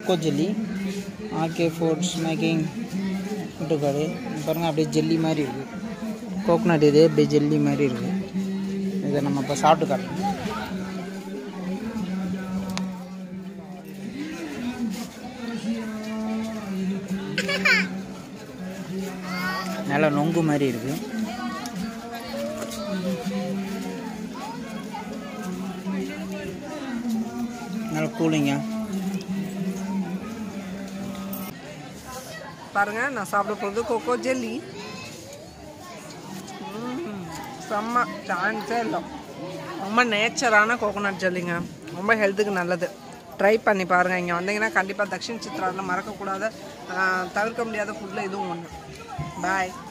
kho kho jelly RK foods making Muttukadu பாருங்கள் அப்படியே jelly மாதிரி இருக்குது கோகனட் இது அப்படியே ஜெல்லி மாதிரி இருக்குது இதை நம்ம இப்போ சாப்பிட்டு காட்டணும் நல்லா நொங்கு மாதிரி இருக்குது நல்லா கூலிங்க பாருங்க நான் சாப்பிட போகிறது கொக்கோ ஜெல்லி செம்ம சான்ஸே இல்லை ரொம்ப நேச்சரான கோகோனட் ஜெல்லிங்க ரொம்ப ஹெல்த்துக்கு நல்லது ட்ரை பண்ணி பாருங்கள் இங்கே வந்தீங்கன்னா கண்டிப்பாக தக்ஷின் சித்ராவில் மறக்கக்கூடாத ஆஹ், தவிர்க்க முடியாத ஃபுட்டில் இதுவும் ஒன்று பாய்